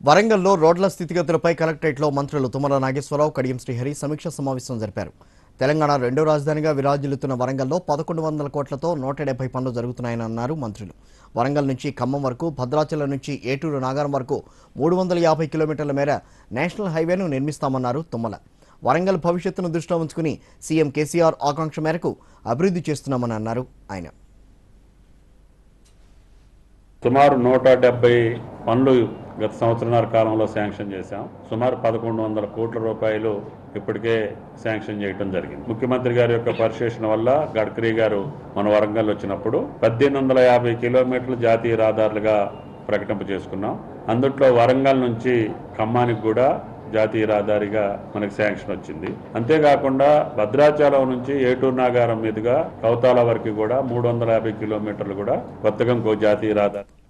వరంగల్లో రోడ్ల స్థితిగతులపై కలెక్టరేట్లో మంత్రులు తుమ్మల నాగేశ్వరరావు కడియం శ్రీహరి సమీక్ష సమావేశం జరిపారు తెలంగాణ రెండో రాజధానిగా విరాజిల్లుతున్న వరంగల్లో పదకొండు వందల కోట్లతో నూట డెబ్బై పనులు జరుగుతున్నాయని అన్నారు మంత్రులు వరంగల్ నుంచి ఖమ్మం వరకు భద్రాచలం నుంచి ఏటూరు నాగారం వరకు మూడు వందల యాభై కిలోమీటర్ల మేర నేషనల్ హైవేను నిర్మిస్తామన్నారు తుమ్మల వరంగల్ భవిష్యత్తును దృష్టిలో ఉంచుకుని సీఎం కేసీఆర్ ఆకాంక్ష మేరకు అభివృద్ధి చేస్తున్నామని అన్నారు ఆయన సుమారు నూట డెబ్బై పనులు గత సంవత్సరాల కాలంలో శాంక్షన్ చేశాం సుమారు పదకొండు వందల కోట్ల రూపాయలు ఇప్పటికే శాంక్షన్ చేయడం జరిగింది ముఖ్యమంత్రి గారి యొక్క పరిశేషణ వల్ల గడ్కరీ గారు మన వరంగల్ వచ్చినప్పుడు పద్దెనిమిది వందల యాభై కిలోమీటర్లు జాతీయ రహదారులుగా ప్రకటింప చేసుకున్నాం అందుట్లో వరంగల్ నుంచి ఖమ్మానికి కూడా జాతీయ రహదారిగా మనకి శాంక్షన్ వచ్చింది అంతేకాకుండా భద్రాచలం నుంచి ఏటూరు నాగారం మీదుగా కౌతాల వరకు కూడా మూడు వందల యాభై కిలోమీటర్లు కూడా కొత్తగా ఇంకో జాతీయ రహదారి